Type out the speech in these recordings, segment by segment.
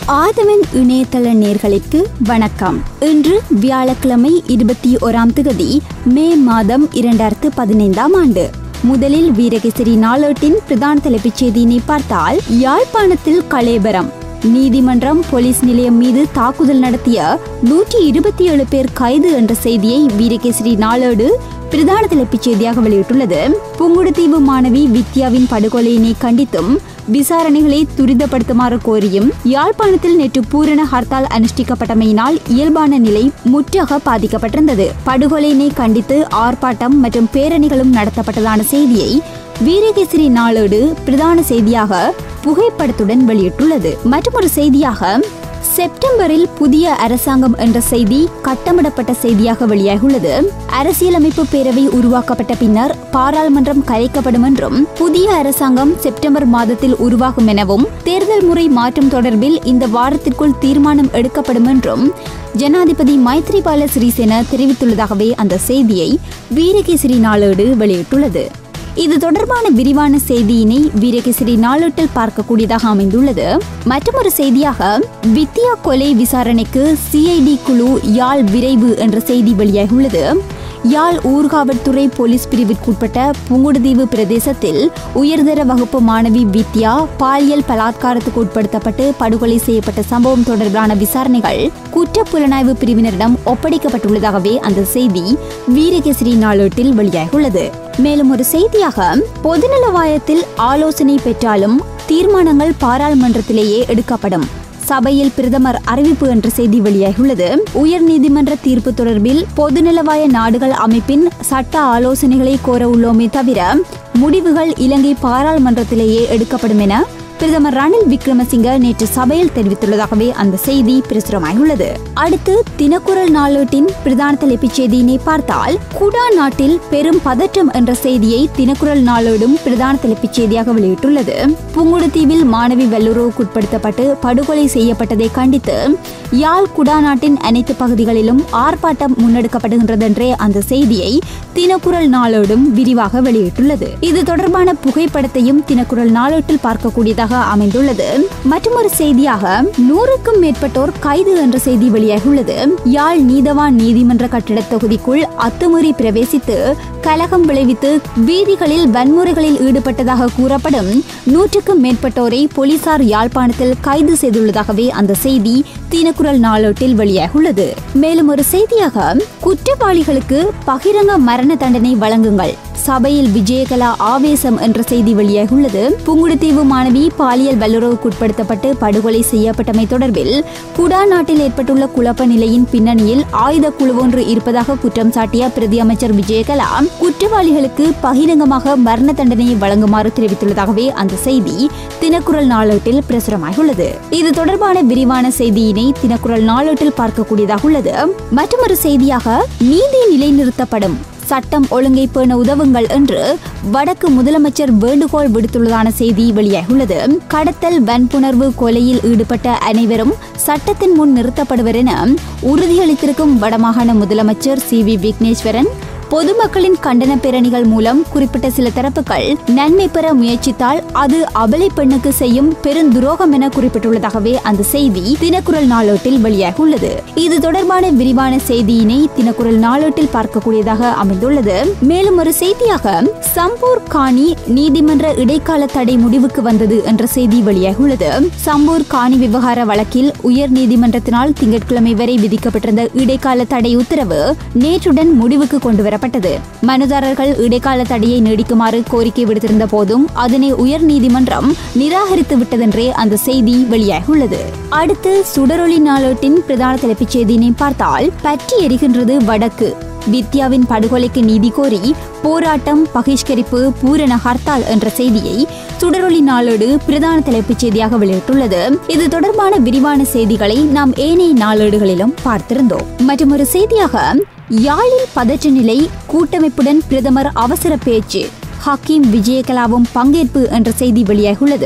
ஆதவன் இணையதள நேர்களுக்கு வணக்கம் இன்று வியாழக்கிழமை இருபத்தி ஓராம் திகதி மே மாதம் இரண்டாயிரத்து பதினைந்தாம் ஆண்டு முதலில் வீரகேசரி நாளேட்டின் பிரதான தலைப்புச் செய்தியினை பார்த்தால் யாழ்ப்பாணத்தில் கலேபரம் நீதிமன்றம் போலீஸ் நிலையம் மீது தாக்குதல் நடத்திய நூற்றி இருபத்தி ஏழு பேர் கைது என்ற செய்தியை வீரகேசரி நாளேடு பிரதான தலைப்புச் செய்தியாக வெளியிட்டுள்ளது புங்குடுதீவு மாணவி வித்யாவின் படுகொலையினை கண்டித்தும் விசாரணைகளை துரிதப்படுத்துமாறு கோரியும் யாழ்ப்பாணத்தில் நேற்று பூரண ஹர்த்தால் அனுஷ்டிக்கப்பட்டமையினால் இயல்பான நிலை முற்றாக பாதிக்கப்பட்டிருந்தது படுகொலையினை கண்டித்து ஆர்ப்பாட்டம் மற்றும் பேரணிகளும் நடத்தப்பட்டதான செய்தியை வீரகேசரி நாளேடு பிரதான செய்தியாக புகைப்படத்துடன் வெளியிட்டுள்ளது மற்றொரு செய்தியாக செப்டம்பரில் புதிய அரசாங்கம் என்ற செய்தி கட்டமிடப்பட்ட செய்தியாக வெளியாகியுள்ளது அரசியலமைப்பு பேரவை உருவாக்கப்பட்ட பின்னர் பாராளுமன்றம் கலைக்கப்படும் என்றும் புதிய அரசாங்கம் செப்டம்பர் மாதத்தில் உருவாகும் எனவும் தேர்தல் முறை மாற்றம் தொடர்பில் இந்த வாரத்திற்குள் தீர்மானம் எடுக்கப்படும் என்றும் ஜனாதிபதி மைத்ரிபால சிறிசேன தெரிவித்துள்ளதாகவே அந்த செய்தியை வீரகேசரி நாளேடு வெளியிட்டுள்ளது இது தொடர்பான விரிவான செய்தியினை வீரகேசரி நாளேட்டில் பார்க்கக்கூடியதாக அமைந்துள்ளது மற்றொரு செய்தியாக வித்யா கொலை விசாரணைக்கு சிஐடி குழு யாழ் விரைவு என்ற செய்தி வெளியாகியுள்ளது யாழ் ஊர்காவல்துறை போலீஸ் பிரிவிற்குட்பட்ட புங்குடுதீவு பிரதேசத்தில் உயர்தர வகுப்பு மாணவி வித்யா பாலியல் பலாத்காரத்துக்கு உட்படுத்தப்பட்டு படுகொலை செய்யப்பட்ட சம்பவம் தொடர்பான விசாரணைகள் குற்ற புலனாய்வு பிரிவினரிடம் ஒப்படைக்கப்பட்டுள்ளதாகவே அந்த செய்தி வீரகேசரி நாளேட்டில் வெளியாகியுள்ளது மேலும் ஒரு செய்தியாக பொதுநலவாயத்தில் ஆலோசனை பெற்றாலும் தீர்மானங்கள் பாராளுமன்றத்திலேயே எடுக்கப்படும் சபையில் பிரதமர் அறிவிப்பு என்ற செய்தி வெளியாகியுள்ளது உயர் நீதிமன்ற தீர்ப்பு தொடர்பில் பொதுநலவாய நாடுகள் அமைப்பின் சட்ட ஆலோசனைகளை கோர உள்ளோமே தவிர முடிவுகள் இலங்கை பாராளுமன்றத்திலேயே எடுக்கப்படும் என பிரதமர் ரணில் விக்ரமசிங்க நேற்று சபையில் தெரிவித்துள்ளதாகவே அந்த செய்தி பிரசுரமாகியுள்ளது அடுத்து தினக்குரல் நாளேட்டின் பிரதான தலைப்புச் செய்தியினை பார்த்தால் குடா நாட்டில் பெரும் பதற்றம் என்ற செய்தியை தினக்குரல் நாளேடும் பிரதான தலைப்புச் செய்தியாக வெளியிட்டுள்ளது புங்குடுதீவில் மாணவி வெல்லுறவுக்குட்படுத்தப்பட்டு படுகொலை செய்யப்பட்டதை கண்டித்து யாழ் குடா நாட்டின் அனைத்து பகுதிகளிலும் ஆர்ப்பாட்டம் முன்னெடுக்கப்படுகின்றதென்றே அந்த செய்தியை தினக்குரல் நாளேடும் விரிவாக வெளியிட்டுள்ளது இது தொடர்பான புகைப்படத்தையும் தினக்குரல் நாளேட்டில் பார்க்கக்கூடியதாக அமைந்துள்ளது மற்றொரு செய்தியாக நூறுக்கும் மேற்பட்டோர் கைது என்ற செய்தி வெளியாகியுள்ளது யாழ் நீதவான் நீதிமன்ற கட்டிட தொகுதிக்குள் அத்துமீறி பிரவேசித்து கலகம் விளைவித்து வீதிகளில் வன்முறைகளில் ஈடுபட்டதாக கூறப்படும் நூற்றுக்கும் மேற்பட்டோரை போலீசார் யாழ்ப்பாணத்தில் கைது செய்துள்ளதாகவே அந்த செய்தி தினக்குரல் நாளேட்டில் வெளியாகியுள்ளது மேலும் ஒரு செய்தியாக குற்றவாளிகளுக்கு பகிரங்க மரண தண்டனை வழங்குங்கள் சபையில் விஜயகலா ஆவேசம் என்ற செய்தி வெளியாகியுள்ளது புங்குடுதீவு மாணவி பாலியல் வல்லுறவுக்குட்படுத்தப்பட்டு படுகொலை செய்யப்பட்டமை தொடர்பில் குடா நாட்டில் ஏற்பட்டுள்ள குழப்ப நிலையின் பின்னணியில் ஆயுத குழு ஒன்று இருப்பதாக குற்றம் சாட்டிய பிரதி அமைச்சர் விஜயகலா குற்றவாளிகளுக்கு பகிரங்கமாக மரண தண்டனையை வழங்குமாறு தெரிவித்துள்ளதாகவே அந்த செய்தி தினக்குரல் நாளேட்டில் பிரசுரமாகியுள்ளது இது தொடர்பான விரிவான செய்தியினை தினக்குரல் நாளேட்டில் பார்க்கக்கூடியதாக உள்ளது மற்றொரு செய்தியாக நீதி நிலைநிறுத்தப்படும் சட்டம் ஒழுங்கை பேண உதவுங்கள் என்று வடக்கு முதலமைச்சர் வேண்டுகோள் விடுத்துள்ளதான செய்தி வெளியாகியுள்ளது கடத்தல் வன்புணர்வு கொலையில் ஈடுபட்ட அனைவரும் சட்டத்தின் முன் நிறுத்தப்படுவர் என உறுதியளித்திருக்கும் வடமாகாண முதலமைச்சர் சி வி விக்னேஸ்வரன் பொதுமக்களின் கண்டன பேரணிகள் மூலம் குறிப்பிட்ட சில தரப்புகள் நன்மை பெற முயற்சித்தால் அது அபலை பெண்ணுக்கு செய்யும் பெருந்துரோகம் என குறிப்பிட்டுள்ளதாகவே அந்த செய்தி தினக்குரல் நாளேட்டில் வெளியாகியுள்ளது இது தொடர்பான விரிவான செய்தியினை தினக்குரல் நாளேட்டில் பார்க்கக்கூடியதாக அமைந்துள்ளது மேலும் ஒரு செய்தியாக சம்பூர் காணி நீதிமன்ற இடைக்கால தடை முடிவுக்கு வந்தது என்ற செய்தி வெளியாகியுள்ளது சம்பூர் காணி விவகார வழக்கில் உயர் நீதிமன்றத்தினால் திங்கட்கிழமை வரை விதிக்கப்பட்டிருந்த இடைக்கால தடை உத்தரவு நேற்றுடன் முடிவுக்கு கொண்டு வரப்பட்டது மனுதாரர்கள் இடைக்கால தடையை நீடிக்குமாறு கோரிக்கை விடுத்திருந்த போதும் அதனை உயர் நீதிமன்றம் நிராகரித்து விட்டதென்றே அந்த செய்தி வெளியாகியுள்ளது அடுத்து சுடரொளி நாளேட்டின் பிரதான தலைப்புச் செய்தியினை பார்த்தால் பற்றி எரிகின்றது வடக்கு வித்யாவின் படுகொலைக்கு நீதி கோரி போராட்டம் பகிஷ்கரிப்பு பூரண ஹர்த்தால் என்ற செய்தியை சுடரொளி நாளேடு பிரதான தலைப்புச் செய்தியாக வெளியிட்டுள்ளது இது தொடர்பான விரிவான செய்திகளை நாம் ஏனைய நாளேடுகளிலும் பார்த்திருந்தோம் மற்றும் ஒரு செய்தியாக யாழில் பதற்ற நிலை கூட்டமைப்புடன் பிரதமர் அவசர பேச்சு ஹக்கீம் விஜயகலாவும் பங்கேற்பு என்ற செய்தி வெளியாகியுள்ளது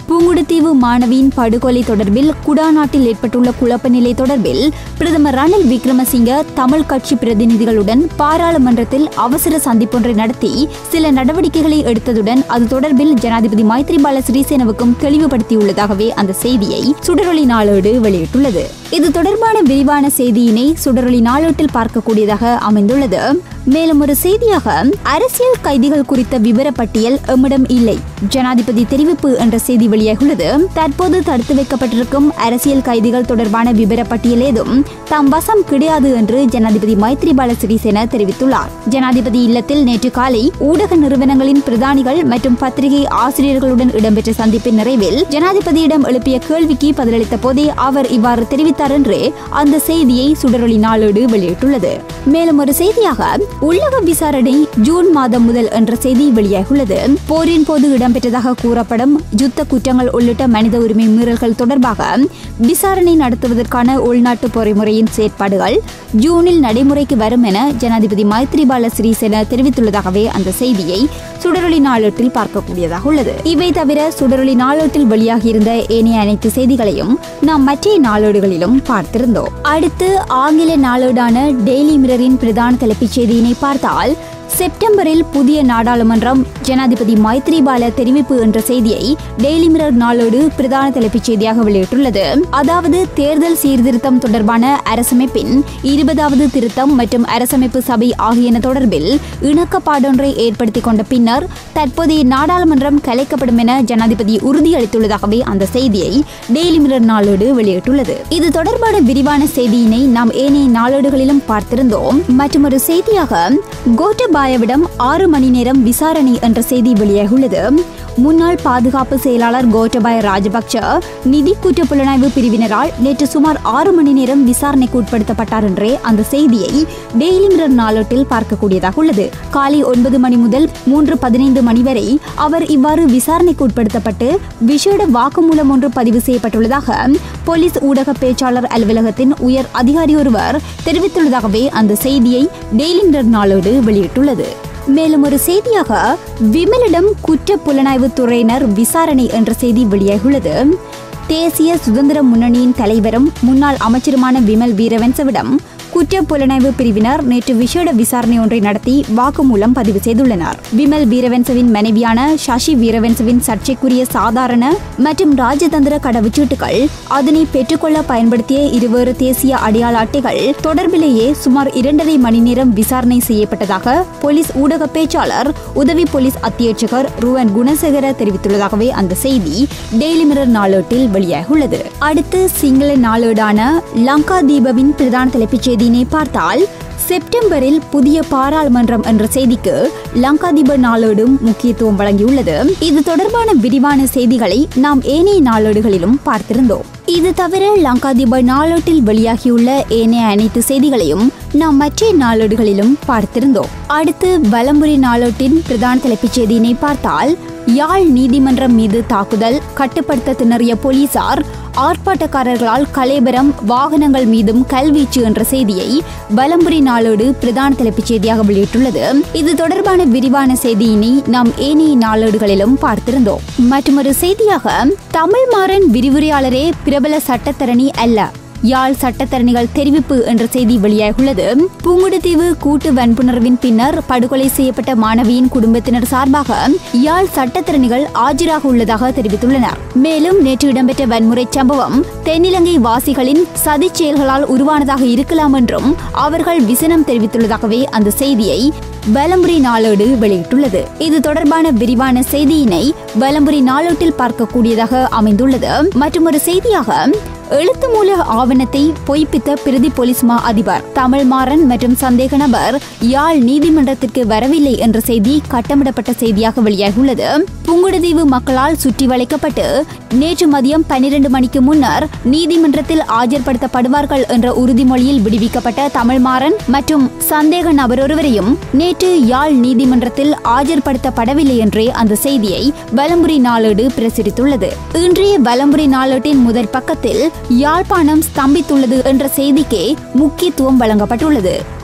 புங்குடுதீவு மாணவியின் படுகொலை தொடர்பில் குடாநாட்டில் ஏற்பட்டுள்ள குழப்ப நிலை தொடர்பில் பிரதமர் ரணில் விக்ரமசிங்க தமிழ் கட்சி பிரதிநிதிகளுடன் பாராளுமன்றத்தில் அவசர சந்திப்பொன்றை நடத்தி சில நடவடிக்கைகளை எடுத்ததுடன் அது தொடர்பில் ஜனாதிபதி மைத்ரிபால சிறிசேனவுக்கும் தெளிவுபடுத்தியுள்ளதாகவே அந்த செய்தியை சுடரொளி நாளேடு வெளியிட்டுள்ளது இது தொடர்பான விரிவான செய்தியினை சுடரொளி நாளேட்டில் பார்க்கக்கூடியதாக அமைந்துள்ளது மேலும் ஒரு செய்தியாக அரசியல் கைதிகள் குறித்த விவரப்பட்டியல் எம்மிடம் இல்லை ஜனாதிபதி தெரிவிப்பு என்ற செய்தி வெளியாகியுள்ளது தற்போது தடுத்து வைக்கப்பட்டிருக்கும் அரசியல் கைதிகள் தொடர்பான விவரப்பட்டியல் ஏதும் தம் வசம் கிடையாது என்று ஜனாதிபதி மைத்ரிபால சிறிசேன தெரிவித்துள்ளார் ஜனாதிபதி இல்லத்தில் நேற்று காலை ஊடக நிறுவனங்களின் பிரதானிகள் மற்றும் பத்திரிகை ஆசிரியர்களுடன் இடம்பெற்ற சந்திப்பின் நிறைவில் ஜனாதிபதியிடம் எழுப்பிய கேள்விக்கு பதிலளித்த போதே அவர் இவ்வாறு தெரிவித்தார் என்று அந்த செய்தியை சுடரொளி நாளேடு வெளியிட்டுள்ளது மேலும் ஒரு செய்தியாக உள்ளக விசாரணை ஜூன் மாதம் முதல் என்ற செய்தி வெளியாகியுள்ளது போரின் போது இடம்பெற்றதாக கூறப்படும் யுத்த குற்றங்கள் உள்ளிட்ட மனித உரிமை மீறல்கள் தொடர்பாக விசாரணை நடத்துவதற்கான உள்நாட்டு பொறிமுறையின் செயற்பாடுகள் ஜூனில் நடைமுறைக்கு வரும் என ஜனாதிபதி மைத்ரிபால சிறிசேன தெரிவித்துள்ளதாகவே அந்த செய்தியை சுடரொளி நாளேட்டில் பார்க்கக்கூடியதாக உள்ளது இவை தவிர சுடரொளி நாளேட்டில் வெளியாகியிருந்த ஏனைய அனைத்து செய்திகளையும் நாம் மற்ற நாளேடுகளிலும் பார்த்திருந்தோம் அடுத்து ஆங்கில நாளேடான டெய்லி மிரரின் பிரதான தலைப்புச் செய்தியினை பார்த்தால் செப்டம்பரில் புதிய நாடாளுமன்றம் ஜனாதிபதி மைத்ரிபால தெரிவிப்பு என்ற செய்தியை டெய்லி மிரர் நாளோடு பிரதான தலைப்புச் செய்தியாக வெளியிட்டுள்ளது அதாவது தேர்தல் சீர்திருத்தம் தொடர்பான அரசமைப்பின் இருபதாவது திருத்தம் மற்றும் அரசமைப்பு சபை ஆகியன தொடர்பில் இணக்கப்பாடொன்றை ஏற்படுத்திக் கொண்ட பின்னர் தற்போதைய நாடாளுமன்றம் கலைக்கப்படும் என ஜனாதிபதி உறுதியளித்துள்ளதாகவே அந்த செய்தியை டெய்லி மிரர் நாளோடு வெளியிட்டுள்ளது இது தொடர்பான விரிவான செய்தியினை நாம் ஏனைய நாளேடுகளிலும் பார்த்திருந்தோம் மற்றும் ஒரு செய்தியாக கோட்டபாயவிடம் ஆறு மணி நேரம் விசாரணை என்ற செய்தி வெளியாகியுள்ளது முன்னாள் பாதுகாப்பு செயலாளர் கோட்டபாய ராஜபக்ஷ நிதி குற்ற புலனாய்வு பிரிவினரால் நேற்று சுமார் ஆறு மணி நேரம் விசாரணைக்கு உட்படுத்தப்பட்டார் என்றே அந்த செய்தியை டெய்லி மிரர் நாளேட்டில் பார்க்கக்கூடியதாக உள்ளது காலை ஒன்பது மணி முதல் மூன்று பதினைந்து மணி வரை அவர் இவ்வாறு விசாரணைக்கு உட்படுத்தப்பட்டு விசேட வாக்குமூலம் ஒன்று பதிவு செய்யப்பட்டுள்ளதாக போலீஸ் ஊடக பேச்சாளர் அலுவலகத்தின் உயர் அதிகாரி ஒருவர் தெரிவித்துள்ளதாகவே அந்த செய்தியை டெய்லி மிரர் நாளேடு வெளியிட்டுள்ளது மேலும் ஒரு செய்தியாக விமலிடம் குற்ற புலனாய்வு துறையினர் விசாரணை என்ற செய்தி வெளியாகியுள்ளது தேசிய சுதந்திர முன்னணியின் தலைவரும் முன்னாள் அமைச்சருமான விமல் வீரவன்சவிடம் குற்ற புலனாய்வு பிரிவினர் நேற்று விசேட விசாரணை ஒன்றை நடத்தி வாக்குமூலம் பதிவு செய்துள்ளனர் விமல் வீரவன்சவின் மனைவியான சசி வீரவன்சவின் சர்ச்சைக்குரிய சாதாரண மற்றும் ராஜதந்திர கடவுச்சீட்டுகள் அதனை பெற்றுக்கொள்ள பயன்படுத்திய இருவேறு தேசிய அடையாள அட்டைகள் தொடர்பிலேயே சுமார் இரண்டரை மணி நேரம் விசாரணை செய்யப்பட்டதாக போலீஸ் ஊடக பேச்சாளர் உதவி போலீஸ் அத்தியட்சகர் ருவன் குணசேகர தெரிவித்துள்ளதாகவே அந்த செய்தி டெய்லி மிரர் நாளேட்டில் வெளியாகியுள்ளது அடுத்து சிங்கள நாளேடான லங்கா தீபவின் பிரதான தலைப்புச் செய்தியினை பார்த்தால் செப்டம்பரில் புதிய பாராளுமன்றம் என்ற செய்திக்கு லங்காதிப நாளேடும் முக்கியத்துவம் வழங்கியுள்ளது இது தொடர்பான விரிவான செய்திகளை நாம் ஏனைய நாளேடுகளிலும் பார்த்திருந்தோம் இது தவிர லங்காதிப நாளேட்டில் வெளியாகியுள்ள ஏனைய அனைத்து செய்திகளையும் நாம் மற்ற நாளேடுகளிலும் பார்த்திருந்தோம் அடுத்து வலம்புரி நாளேட்டின் பிரதான தலைப்புச் செய்தியினை பார்த்தால் யாழ் நீதிமன்றம் மீது தாக்குதல் கட்டுப்படுத்த திணறிய போலீசார் ஆர்ப்பாட்டக்காரர்களால் கலேபரம் வாகனங்கள் மீதும் கல்வீச்சு என்ற செய்தியை வலம்புரி நாளோடு பிரதான தலைப்புச் செய்தியாக வெளியிட்டுள்ளது இது தொடர்பான விரிவான செய்தியினை நாம் ஏனைய நாளேடுகளிலும் பார்த்திருந்தோம் மற்றொரு செய்தியாக தமிழ் மாறன் விரிவுரையாளரே பிரபல சட்டத்தரணி அல்ல யாழ் சட்டத்தரணிகள் தெரிவிப்பு என்ற செய்தி வெளியாகியுள்ளது புங்குடுதீவு கூட்டு வன்புணர்வின் பின்னர் படுகொலை செய்யப்பட்ட மாணவியின் குடும்பத்தினர் சார்பாக யாழ் சட்டத்தரணிகள் ஆஜராக உள்ளதாக தெரிவித்துள்ளனர் மேலும் நேற்று இடம்பெற்ற வன்முறை சம்பவம் தென்னிலங்கை வாசிகளின் சதி செயல்களால் உருவானதாக இருக்கலாம் என்றும் அவர்கள் விசனம் தெரிவித்துள்ளதாகவே அந்த செய்தியை வலம்புரி நாளேடு வெளியிட்டுள்ளது இது தொடர்பான விரிவான செய்தியினை வலம்புரி நாளேட்டில் பார்க்கக்கூடியதாக அமைந்துள்ளது மற்றும் ஒரு செய்தியாக எழுத்து மூல ஆவணத்தை பொய்ப்பித்த பிரதி போலீஸ் மா அதிபர் தமிழ் மாறன் மற்றும் சந்தேக நபர் யாழ் நீதிமன்றத்திற்கு வரவில்லை என்ற செய்தி கட்டமிடப்பட்ட செய்தியாக வெளியாகியுள்ளது புங்குடுதீவு மக்களால் சுற்றி வளைக்கப்பட்டு நேற்று மதியம் பன்னிரண்டு மணிக்கு முன்னர் நீதிமன்றத்தில் ஆஜர்படுத்தப்படுவார்கள் என்ற உறுதிமொழியில் விடுவிக்கப்பட்ட தமிழ் மாறன் மற்றும் சந்தேக நபர் ஒருவரையும் நேற்று யாழ் நீதிமன்றத்தில் ஆஜர்படுத்தப்படவில்லை என்றே அந்த செய்தியை வலம்புரி நாளேடு பிரசுரித்துள்ளது இன்றைய வலம்புரி நாளேட்டின் முதல் பக்கத்தில் யாழ்ப்பாணம் ஸ்தம்பித்துள்ளது என்ற செய்திக்கே முக்கியத்துவம் வழங்கப்பட்டுள்ளது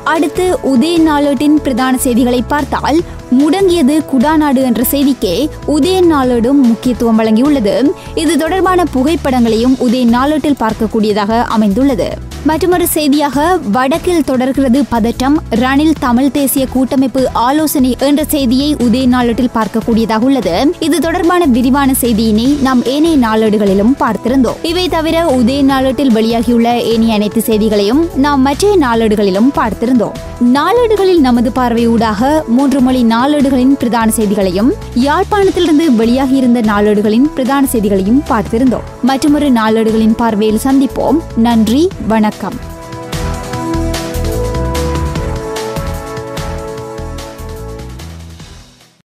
அடுத்து உதய நாளேட்டின் பிரதான செய்திகளை பார்த்தால் முடங்கியது குடாநாடு என்ற செய்திக்கே உதய நாளேடும் முக்கியத்துவம் வழங்கியுள்ளது இது தொடர்பான புகைப்படங்களையும் உதய நாளேட்டில் பார்க்கக்கூடியதாக அமைந்துள்ளது மற்றொரு செய்தியாக வடக்கில் தொடர்கிறது பதற்றம் ரணில் தமிழ் தேசிய கூட்டமைப்பு ஆலோசனை என்ற செய்தியை உதய நாளேட்டில் பார்க்கக்கூடியதாக உள்ளது இது தொடர்பான விரிவான செய்தியினை நாம் ஏனைய நாளேடுகளிலும் பார்த்திருந்தோம் இவை தவிர உதய நாளேட்டில் வெளியாகியுள்ள ஏனைய அனைத்து செய்திகளையும் நாம் மற்ற நாளேடுகளிலும் பார்த்திருந்தோம் நாளேடுகளில் நமது பார்வையூடாக மூன்று மொழி நாளேடுகளின் பிரதான செய்திகளையும் யாழ்ப்பாணத்திலிருந்து வெளியாகியிருந்த நாளேடுகளின் பிரதான செய்திகளையும் பார்த்திருந்தோம் மற்றொரு நாளேடுகளின் பார்வையில் சந்திப்போம் நன்றி வணக்கம்